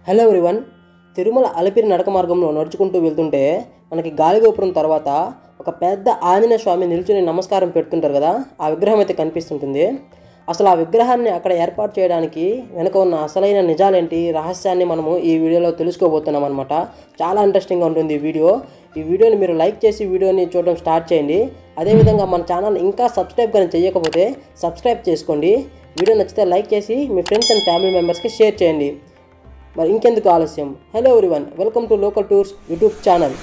hello everyone Tirumala Alipiri నడక మార్గంలో నడుచుకుంటూ వెళ్తుంటే మనకి గాలిగోపురం తర్వాత ఒక పెద్ద ఆంజనేయ స్వామి నిల్చుని నమస్కారం పెడుతుంటారు కదా ఆ విగ్రహం అయితే కనిపిస్తుంటుంది అసలు ఆ విగ్రహాన్ని అక్కడ ఏర్పాటు చేయడానికి వెనుక ఉన్న అసలైన నిజాలేంటి రహస్యాన్ని మనము ఈ వీడియోలో తెలుసుకోబోతున్నాం అనమాట చాలా ఇంట్రెస్టింగ్గా ఉంటుంది ఈ వీడియో ఈ వీడియోని మీరు లైక్ చేసి వీడియోని చూడడం స్టార్ట్ చేయండి అదేవిధంగా మన ఛానల్ ఇంకా సబ్స్క్రైబ్ కానీ చేయకపోతే సబ్స్క్రైబ్ చేసుకోండి వీడియో నచ్చితే లైక్ చేసి మీ ఫ్రెండ్స్ అండ్ ఫ్యామిలీ మెంబర్స్కి షేర్ చేయండి మరి ఇంకెందుకు ఆలస్యం hello everyone welcome to local tours YouTube channel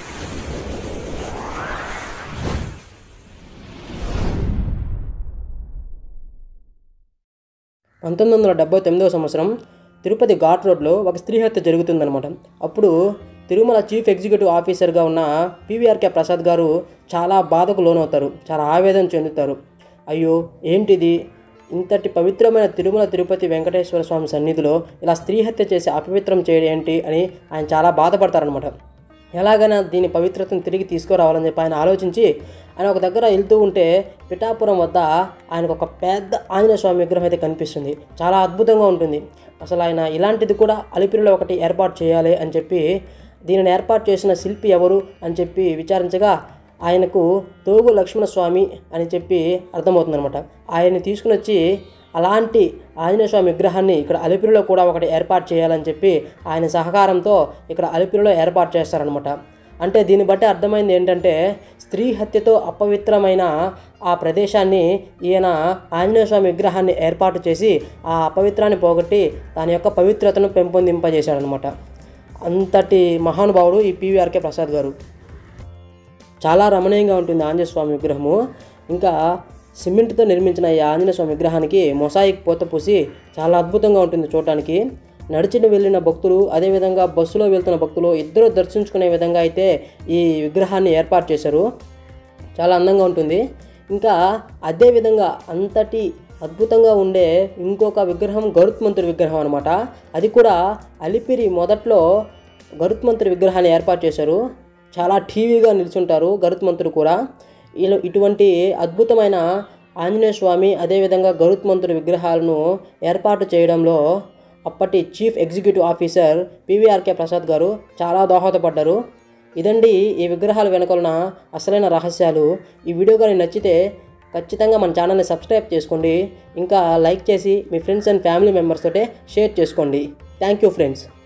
పంతొమ్మిది వందల డెబ్బై తొమ్మిదవ సంవత్సరం తిరుపతి ఘాట్ రోడ్లో ఒక స్త్రీ హత్య జరుగుతుందన్నమాట అప్పుడు తిరుమల చీఫ్ ఎగ్జిక్యూటివ్ ఆఫీసర్గా ఉన్న పివిఆర్కే ప్రసాద్ గారు చాలా బాధకు లోనవుతారు చాలా ఆవేదన చెందుతారు అయ్యో ఏంటిది ఇంతటి పవిత్రమైన తిరుమల తిరుపతి వెంకటేశ్వర స్వామి సన్నిధిలో ఇలా స్త్రీ హత్య చేసి అపవిత్రం చేయడం ఏంటి అని ఆయన చాలా బాధపడతారనమాట ఎలాగైనా దీని పవిత్రతను తిరిగి తీసుకురావాలని చెప్పి ఆయన ఆలోచించి ఆయన ఒక దగ్గర వెళ్తూ ఉంటే పిఠాపురం వద్ద ఆయనకు ఒక పెద్ద ఆంజనేయ స్వామి విగ్రహం అయితే కనిపిస్తుంది చాలా అద్భుతంగా ఉంటుంది అసలు ఆయన ఇలాంటిది కూడా అలిపిరిలో ఒకటి ఏర్పాటు చేయాలి అని చెప్పి దీనిని ఏర్పాటు చేసిన శిల్పి ఎవరు అని చెప్పి విచారించగా ఆయనకు తోగు లక్ష్మణ స్వామి అని చెప్పి అర్థమవుతుందనమాట ఆయన్ని తీసుకుని వచ్చి అలాంటి ఆంజనేయ స్వామి విగ్రహాన్ని ఇక్కడ అలిపిరిలో కూడా ఒకటి ఏర్పాటు చేయాలని చెప్పి ఆయన సహకారంతో ఇక్కడ అలిపిరిలో ఏర్పాటు చేస్తారనమాట అంటే దీన్ని బట్టి అర్థమైంది ఏంటంటే స్త్రీ హత్యతో అపవిత్రమైన ఆ ప్రదేశాన్ని ఈయన ఆంజనేయ స్వామి విగ్రహాన్ని ఏర్పాటు చేసి ఆ అపవిత్రాన్ని పోగొట్టి దాని యొక్క పవిత్రతను పెంపొందింపజేశాడనమాట అంతటి మహానుభావుడు ఈ పివిఆర్కే ప్రసాద్ గారు చాలా రమణీయంగా ఉంటుంది ఆంజనేయ స్వామి విగ్రహము ఇంకా సిమెంట్తో నిర్మించిన ఈ ఆంజనేయ స్వామి విగ్రహానికి మొసాయిక్ పోత పూసి చాలా అద్భుతంగా ఉంటుంది చూడటానికి నడిచిన వెళ్ళిన భక్తులు అదేవిధంగా బస్సులో వెళ్తున్న భక్తులు ఇద్దరు దర్శించుకునే విధంగా అయితే ఈ విగ్రహాన్ని ఏర్పాటు చేశారు చాలా అందంగా ఉంటుంది ఇంకా అదేవిధంగా అంతటి అద్భుతంగా ఉండే ఇంకొక విగ్రహం గరుత్మంతుడి విగ్రహం అనమాట అది కూడా అలిపిరి మొదట్లో గరుత్మంతుడి విగ్రహాన్ని ఏర్పాటు చేశారు చాలా టీవీగా నిల్చుంటారు గరుత్మంతుడు కూడా ఇలా ఇటువంటి అద్భుతమైన ఆంజనేయ స్వామి అదేవిధంగా గరుత్మంతుడి విగ్రహాలను ఏర్పాటు చేయడంలో అప్పటి chief executive officer PVRK Prasad garu చాలా దోహదపడ్డారు ఇదండి ఈ విగ్రహాల వెనుకలున్న అసలైన రహస్యాలు ఈ వీడియో కానీ నచ్చితే ఖచ్చితంగా మన ఛానల్ని సబ్స్క్రైబ్ చేసుకోండి ఇంకా లైక్ చేసి మీ ఫ్రెండ్స్ అండ్ ఫ్యామిలీ మెంబర్స్ తోటే షేర్ చేసుకోండి థ్యాంక్ యూ ఫ్రెండ్స్